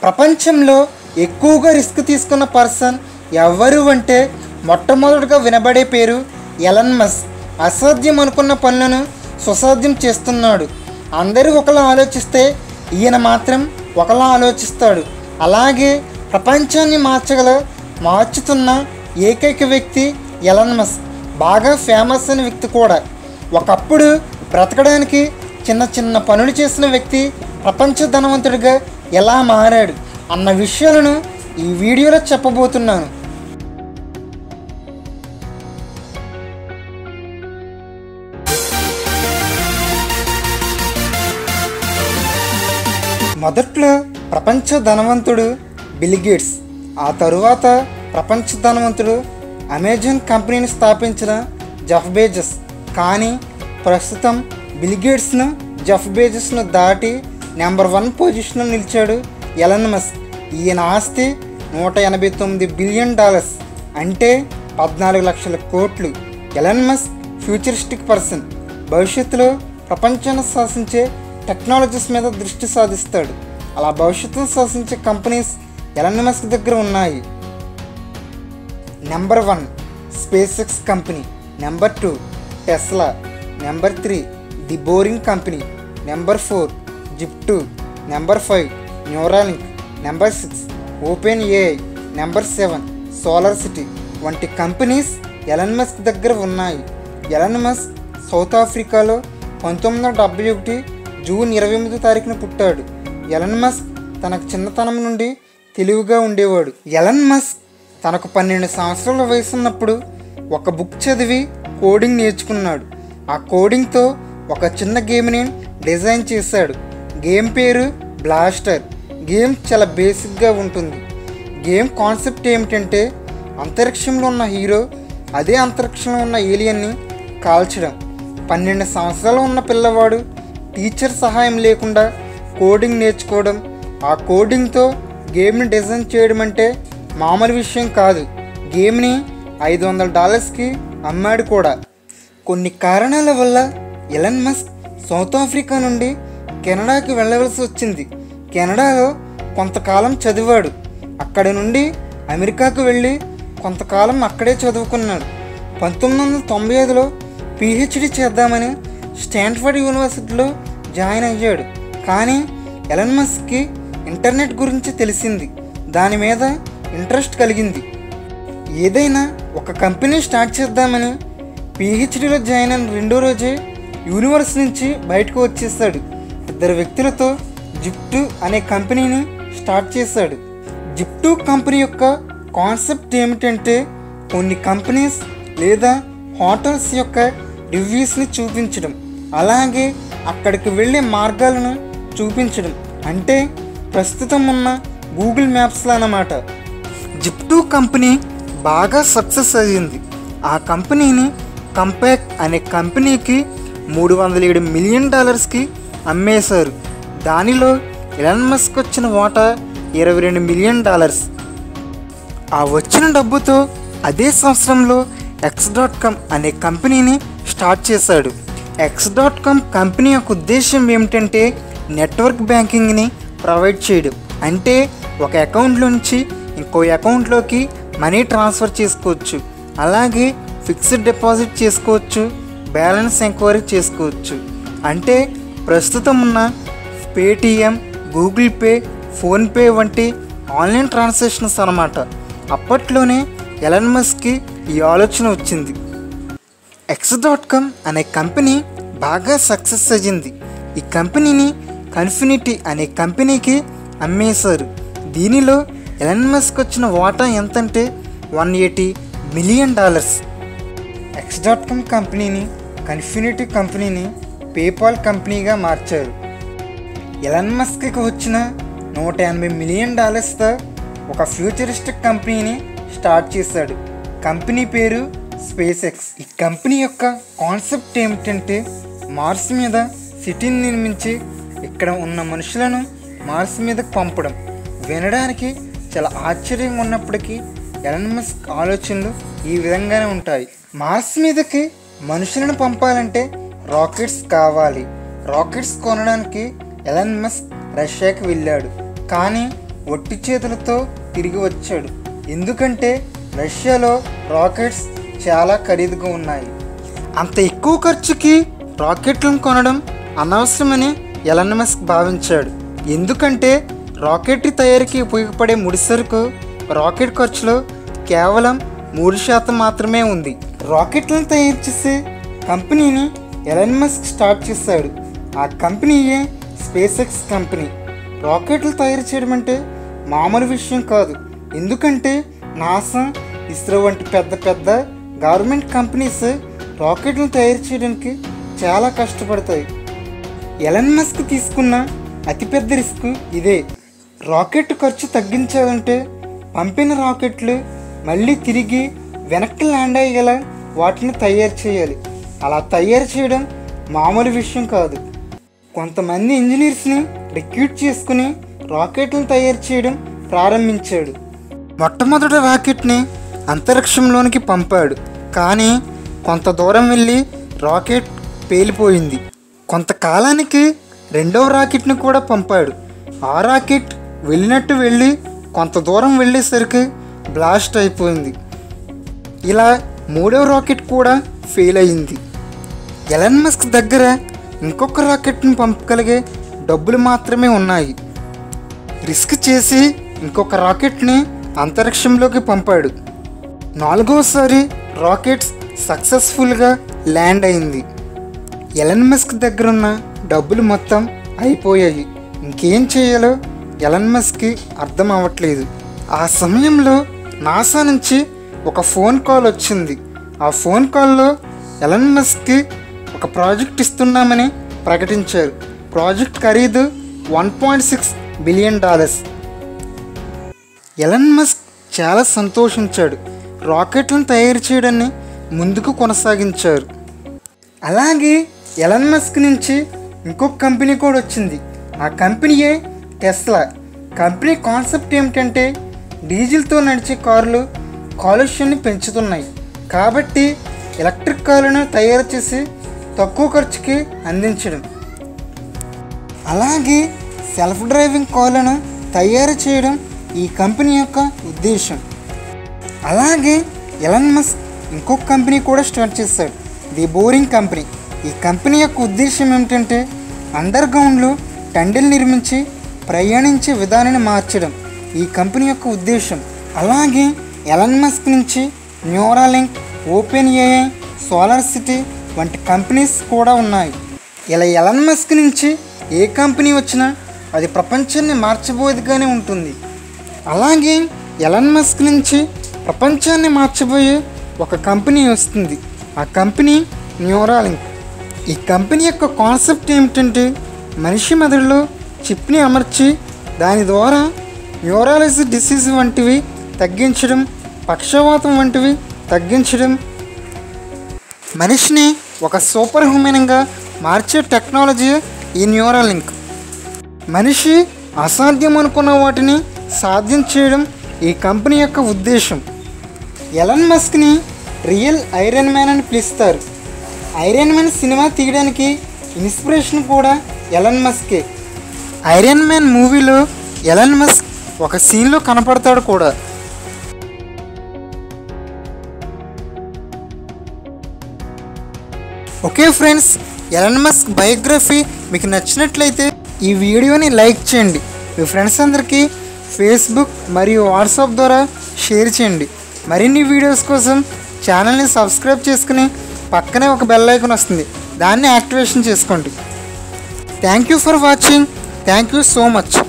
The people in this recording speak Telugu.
ప్రపంచంలో ఎక్కువగా రిస్క్ తీసుకున్న పర్సన్ ఎవరు అంటే మొట్టమొదటిగా వినబడే పేరు ఎలన్ మస్క్ అసాధ్యం అనుకున్న పనులను సుసాధ్యం చేస్తున్నాడు అందరూ ఒకలా ఆలోచిస్తే ఈయన మాత్రం ఒకలా ఆలోచిస్తాడు అలాగే ప్రపంచాన్ని మార్చగల మార్చుతున్న ఏకైక వ్యక్తి ఎలన్ మస్క్ బాగా ఫేమస్ అయిన వ్యక్తి కూడా ఒకప్పుడు బ్రతకడానికి చిన్న చిన్న పనులు చేసిన వ్యక్తి ప్రపంచ ధనవంతుడిగా ఎలా మారాడు అన్న విషయాలను ఈ వీడియోలో చెప్పబోతున్నాను మొదట్లో ప్రపంచ ధనవంతుడు బిల్ గేట్స్ ఆ తరువాత ప్రపంచ ధనవంతుడు అమెజాన్ కంపెనీని స్థాపించిన జఫ్ బేజస్ కానీ ప్రస్తుతం బిల్ గేట్స్ను జఫ్ బేజస్ను దాటి నెంబర్ వన్ పొజిషన్లో నిలిచాడు ఎలన్ మస్క్ ఈయన ఆస్తి నూట ఎనభై తొమ్మిది బిలియన్ డాలర్స్ అంటే పద్నాలుగు లక్షల కోట్లు ఎలన్ మస్క్ ఫ్యూచరిస్టిక్ పర్సన్ భవిష్యత్తులో ప్రపంచాన్ని శాసించే టెక్నాలజీస్ మీద దృష్టి సాధిస్తాడు అలా భవిష్యత్తును శాసించే కంపెనీస్ ఎలన్ మస్క్ దగ్గర ఉన్నాయి number one SpaceX company number two Tesla number three the boring company number four zip two number five Neuralink number six open AI number seven solar city వంటి కంపెనీస్ ఎలన్ మస్క్ దగ్గర ఉన్నాయి ఎలన్ మస్క్ సౌత్ ఆఫ్రికాలో పంతొమ్మిది వందల డెబ్బై ఒకటి జూన్ ఇరవై ఎనిమిదో తారీఖున పుట్టాడు ఎలన్ మస్క్ తనకు చిన్నతనం నుండి తెలివిగా ఉండేవాడు ఎలన్ మస్క్ తనకు పన్నెండు సంవత్సరాల వయసు ఉన్నప్పుడు ఒక బుక్ చదివి కోడింగ్ నేర్చుకున్నాడు ఆ కోడింగ్తో ఒక చిన్న గేమ్ని డిజైన్ చేశాడు గేమ్ పేరు బ్లాస్టర్ గేమ్ చాలా బేసిక్గా ఉంటుంది గేమ్ కాన్సెప్ట్ ఏమిటంటే అంతరిక్షంలో ఉన్న హీరో అదే అంతరిక్షంలో ఉన్న ఏలియన్ని కాల్చడం పన్నెండు సంవత్సరాలు ఉన్న పిల్లవాడు టీచర్ సహాయం లేకుండా కోడింగ్ నేర్చుకోవడం ఆ కోడింగ్తో గేమ్ని డిజైన్ చేయడం అంటే మామూలు విషయం కాదు గేమ్ని ఐదు వందల డాలర్స్కి అమ్మాడు కూడా కొన్ని కారణాల వల్ల ఎలన్ మస్క్ సౌత్ ఆఫ్రికా నుండి కెనడాకి వెళ్ళవలసి వచ్చింది కెనడాలో కొంతకాలం చదివాడు అక్కడి నుండి అమెరికాకు వెళ్ళి కొంతకాలం అక్కడే చదువుకున్నాడు పంతొమ్మిది వందల తొంభై ఐదులో పిహెచ్డి చేద్దామని స్టాన్ఫర్డ్ యూనివర్సిటీలో జాయిన్ అయ్యాడు కానీ ఎలన్ మస్క్కి ఇంటర్నెట్ గురించి తెలిసింది దాని మీద ఇంట్రెస్ట్ కలిగింది ఏదైనా ఒక కంపెనీ స్టార్ట్ చేద్దామని పిహెచ్డిలో జాయిన్ అయిన రెండో రోజే యూనివర్స్ నుంచి బయటకు వచ్చేసాడు ఇద్దరు వ్యక్తులతో జిప్టు అనే కంపెనీని స్టార్ట్ చేశాడు జిప్టు కంపెనీ యొక్క కాన్సెప్ట్ ఏమిటంటే కొన్ని కంపెనీస్ లేదా హోటల్స్ యొక్క రివ్యూస్ని చూపించడం అలాగే అక్కడికి వెళ్ళే మార్గాలను చూపించడం అంటే ప్రస్తుతం ఉన్న గూగుల్ మ్యాప్స్లో అన్నమాట జిప్టు కంపెనీ బాగా సక్సెస్ అయ్యింది ఆ కంపెనీని కంపాక్ట్ అనే కంపెనీకి మూడు వందల ఏడు మిలియన్ డాలర్స్కి అమ్మేశారు దానిలో ఎలన్ మస్క్ వచ్చిన వాటా ఇరవై రెండు మిలియన్ డాలర్స్ ఆ వచ్చిన డబ్బుతో అదే సంవత్సరంలో ఎక్స్ డాట్ కామ్ అనే కంపెనీని స్టార్ట్ చేశాడు ఎక్స్ డాట్ కామ్ కంపెనీ యొక్క ఉద్దేశం ఏమిటంటే నెట్వర్క్ బ్యాంకింగ్ని ప్రొవైడ్ చేయడం అంటే ఒక అకౌంట్ నుంచి ఇంకో అకౌంట్లోకి మనీ ట్రాన్స్ఫర్ చేసుకోవచ్చు అలాగే ఫిక్స్డ్ డిపాజిట్ చేసుకోవచ్చు బ్యాలెన్స్ ఎంక్వైరీ చేసుకోవచ్చు అంటే ప్రస్తుతం ఉన్న పేటిఎం గూగుల్ పే ఫోన్పే వంటి ఆన్లైన్ ట్రాన్సాక్షన్స్ అన్నమాట అప్పట్లోనే ఎలన్ మస్క్కి ఈ ఆలోచన వచ్చింది ఎక్స్ డాట్ కామ్ అనే కంపెనీ బాగా సక్సెస్ అయ్యింది ఈ కంపెనీని కన్ఫినిటీ అనే కంపెనీకి అమ్మేశారు దీనిలో ఎలన్ మస్క్ వచ్చిన వాటా ఎంతంటే one eighty million dollars X dot com కంపెనీని కన్ఫినిటీ కంపెనీని పేపాల్ కంపెనీగా మార్చారు ఎలన్ మస్క్కి వచ్చిన నూట ఎనభై మిలియన్ డాలర్స్తో ఒక ఫ్యూచరిస్టిక్ కంపెనీని స్టార్ట్ చేశాడు కంపెనీ పేరు స్పేస్ ఎక్స్ ఈ కంపెనీ యొక్క కాన్సెప్ట్ ఏమిటంటే మార్స్ మీద సిటీని నిర్మించి ఇక్కడ ఉన్న మనుషులను మార్స్ మీదకు పంపడం వినడానికి చాలా ఆశ్చర్యంగా ఉన్నప్పటికీ ఎలన్ మస్క్ ఆలోచనలు ఈ విధంగానే ఉంటాయి మార్స్ మీదకి మనుషులను పంపాలంటే రాకెట్స్ కావాలి రాకెట్స్ కొనడానికి ఎలన్ మస్క్ రష్యాకి వెళ్ళాడు కానీ ఒట్టి చేతులతో తిరిగి వచ్చాడు ఎందుకంటే రష్యాలో రాకెట్స్ చాలా ఖరీదుగా ఉన్నాయి అంత ఎక్కువ ఖర్చుకి రాకెట్లను కొనడం అనవసరమని ఎలన్ మస్క్ భావించాడు ఎందుకంటే రాకెట్ తయారీకి ఉపయోగపడే ముడిసరుకు రాకెట్ ఖర్చులో కేవలం మూడు శాతం మాత్రమే ఉంది రాకెట్లను తయారు చేసే కంపెనీని ఎలన్ మస్క్ స్టార్ట్ చేశాడు ఆ కంపెనీయే స్పేస్ ఎక్స్ కంపెనీ రాకెట్లు తయారు చేయడం అంటే మామూలు విషయం కాదు ఎందుకంటే నాసా ఇస్రో వంటి పెద్ద పెద్ద గవర్నమెంట్ కంపెనీస్ రాకెట్లను తయారు చేయడానికి చాలా కష్టపడతాయి ఎలన్ మస్క్ తీసుకున్న అతిపెద్ద రిస్క్ ఇదే రాకెట్ ఖర్చు తగ్గించాలంటే పంపిన రాకెట్లు మళ్ళీ తిరిగి వెనక్కి ల్యాండ్ అయ్యేలా వాటిని తయారు చేయాలి అలా తయారు చేయడం మామూలు విషయం కాదు కొంతమంది ఇంజనీర్స్ని రిక్రూట్ చేసుకుని రాకెట్లను తయారు చేయడం ప్రారంభించాడు మొట్టమొదటి రాకెట్ని అంతరిక్షంలోనికి పంపాడు కానీ కొంత దూరం వెళ్ళి రాకెట్ పేలిపోయింది కొంతకాలానికి రెండవ రాకెట్ని కూడా పంపాడు ఆ రాకెట్ వెళ్ళినట్టు వెళ్ళి కొంత దూరం వెళ్ళేసరికి బ్లాస్ట్ అయిపోయింది ఇలా మూడవ రాకెట్ కూడా ఫెయిల్ అయింది ఎలన్ మస్క్ దగ్గర ఇంకొక రాకెట్ని పంపగలిగే డబ్బులు మాత్రమే ఉన్నాయి రిస్క్ చేసి ఇంకొక రాకెట్ని అంతరిక్షంలోకి పంపాడు నాలుగోసారి రాకెట్స్ సక్సెస్ఫుల్గా ల్యాండ్ అయింది ఎలన్ మస్క్ దగ్గర ఉన్న డబ్బులు మొత్తం అయిపోయాయి ఇంకేం చేయాలో ఎలన్ మస్క్కి అర్థం అవ్వట్లేదు ఆ సమయంలో నాసా నుంచి ఒక ఫోన్ కాల్ వచ్చింది ఆ ఫోన్ కాల్లో ఎలన్ మస్క్కి ఒక ప్రాజెక్ట్ ఇస్తున్నామని ప్రకటించారు ప్రాజెక్ట్ ఖరీదు one point six billion dollars Elon Musk చాలా సంతోషించాడు రాకెట్లను తయారు చేయడాన్ని ముందుకు కొనసాగించారు అలాగే ఎలన్ మస్క్ నుంచి ఇంకొక కంపెనీ కూడా వచ్చింది ఆ కంపెనీయే టెస్లా కంపెనీ కాన్సెప్ట్ ఏమిటంటే డీజిల్తో నడిచే కార్లు కాలుష్యాన్ని పెంచుతున్నాయి కాబట్టి ఎలక్ట్రిక్ కార్లను తయారు చేసి తక్కువ ఖర్చుకి అందించడం అలాగే సెల్ఫ్ డ్రైవింగ్ కార్లను తయారు చేయడం ఈ కంపెనీ యొక్క ఉద్దేశం అలాగే ఎలన్ మస్క్ ఇంకొక కంపెనీ కూడా స్టార్ట్ చేశాడు ది బోరింగ్ కంపెనీ ఈ కంపెనీ యొక్క ఉద్దేశం ఏమిటంటే అండర్ గ్రౌండ్లో టండెల్ నిర్మించి ప్రయాణించే విధానాన్ని మార్చడం ఈ కంపెనీ యొక్క ఉద్దేశం అలాగే ఎలన్ మస్క్ నుంచి Neuralink open AI solar city వంటి కంపెనీస్ కూడా ఉన్నాయి ఇలా ఎలన్ మస్క్ నుంచి ఏ కంపెనీ వచ్చినా అది ప్రపంచాన్ని మార్చబోయేదిగానే ఉంటుంది అలాగే ఎలన్ మస్క్ నుంచి ప్రపంచాన్ని మార్చబోయే ఒక కంపెనీ వస్తుంది ఆ కంపెనీ న్యూరాలింక్ ఈ కంపెనీ యొక్క కాన్సెప్ట్ ఏమిటంటే మనిషి మెదడులో చిప్ని అమర్చి దాని ద్వారా న్యూరాలజీ డిసీజ్ వంటివి తగ్గించడం పక్షవాతం వంటివి తగ్గించడం మనిషిని ఒక సూపర్ హ్యూమన్గా మార్చే టెక్నాలజీ ఈ న్యూరాలింక్ మనిషి అసాధ్యం అనుకున్న వాటిని సాధ్యం చేయడం ఈ కంపెనీ యొక్క ఉద్దేశం ఎలన్ మస్క్ని రియల్ ఐరన్ మ్యాన్ అని పిలుస్తారు ఐరన్ మ్యాన్ సినిమా తీయడానికి ఇన్స్పిరేషన్ కూడా ఎలన్ మస్కే ఐరన్ మ్యాన్ మూవీలో ఎలన్ మస్క్ ఒక సీన్లో కనపడతాడు కూడా okay friends Elon Musk biography మీకు నచ్చినట్లయితే ఈ వీడియోని లైక్ చేయండి మీ ఫ్రెండ్స్ అందరికీ ఫేస్బుక్ మరియు వాట్సాప్ ద్వారా షేర్ చేయండి మరిన్ని వీడియోస్ కోసం ఛానల్ని సబ్స్క్రైబ్ చేసుకుని పక్కనే ఒక బెల్ ఐకాన్ వస్తుంది దాన్ని యాక్టివేషన్ చేసుకోండి thank you for watching thank you so much